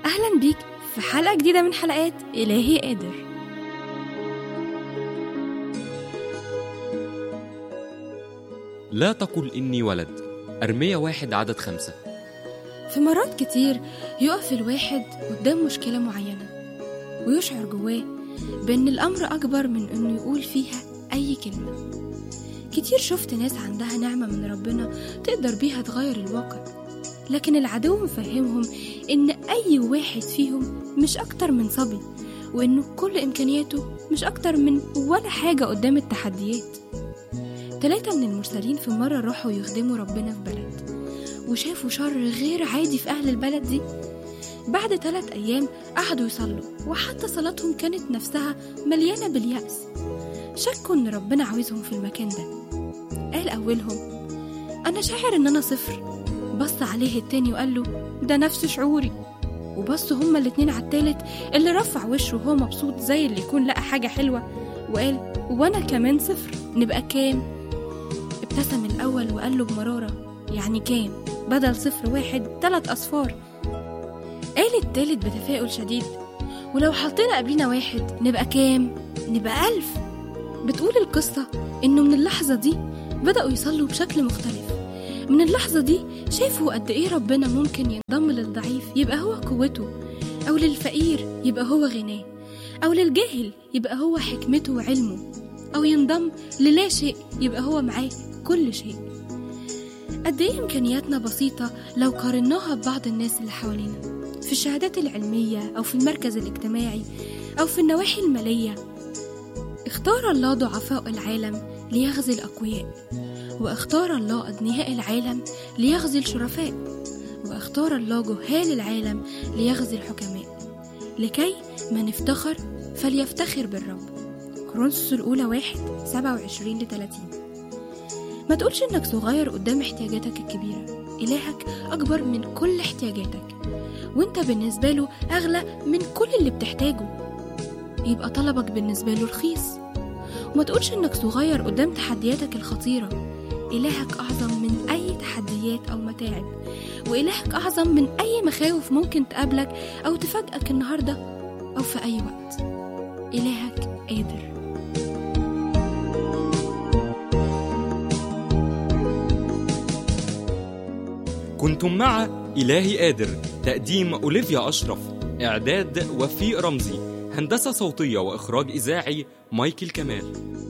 أهلا بيك في حلقة جديدة من حلقات إلهي قادر لا تقل إني ولد أرمية واحد عدد خمسة في مرات كتير يقف الواحد قدام مشكلة معينة ويشعر جواه بأن الأمر أكبر من أنه يقول فيها أي كلمة كتير شفت ناس عندها نعمة من ربنا تقدر بيها تغير الواقع لكن العدو مفهمهم إن أي واحد فيهم مش أكتر من صبي وإنه كل إمكانياته مش أكتر من ولا حاجة قدام التحديات تلاتة من المرسلين في مرة راحوا يخدموا ربنا في بلد وشافوا شر غير عادي في أهل البلد دي بعد ثلاث أيام قعدوا يصلوا وحتى صلاتهم كانت نفسها مليانة باليأس شكوا إن ربنا عاوزهم في المكان ده قال أولهم أنا شاعر إن أنا صفر بص عليه التاني وقال له ده نفس شعوري وبصوا هما الاتنين على التالت اللي رفع وشه وهو مبسوط زي اللي يكون لقى حاجة حلوة وقال وأنا كمان صفر نبقى كام ابتسم الأول وقال له بمرارة يعني كام بدل صفر واحد تلات أصفار قال التالت بتفاؤل شديد ولو حطينا قبلينا واحد نبقى كام نبقى ألف بتقول القصة إنه من اللحظة دي بدأوا يصلوا بشكل مختلف من اللحظة دي شافوا قد إيه ربنا ممكن ينضم للضعيف يبقى هو قوته أو للفقير يبقى هو غناه أو للجاهل يبقى هو حكمته وعلمه أو ينضم للا شيء يبقى هو معاه كل شيء قد إيه إمكانياتنا بسيطة لو قارناها ببعض الناس اللي حوالينا في الشهادات العلمية أو في المركز الاجتماعي أو في النواحي المالية اختار الله ضعفاء العالم ليغزي الأقوياء واختار الله أدنياء العالم ليغزي الشرفاء واختار الله جهال العالم ليغزي الحكماء لكي ما نفتخر فليفتخر بالرب كورنثوس الأولى واحد سبعة وعشرين لتلاتين ما تقولش إنك صغير قدام احتياجاتك الكبيرة إلهك أكبر من كل احتياجاتك وإنت بالنسبة له أغلى من كل اللي بتحتاجه يبقى طلبك بالنسبة له رخيص وما تقولش إنك صغير قدام تحدياتك الخطيرة إلهك أعظم من أي تحديات أو متاعب وإلهك أعظم من أي مخاوف ممكن تقابلك أو تفاجئك النهاردة أو في أي وقت إلهك قادر كنتم مع إلهي قادر تقديم أوليفيا أشرف إعداد وفيق رمزي هندسة صوتية وإخراج إذاعي مايكل كمال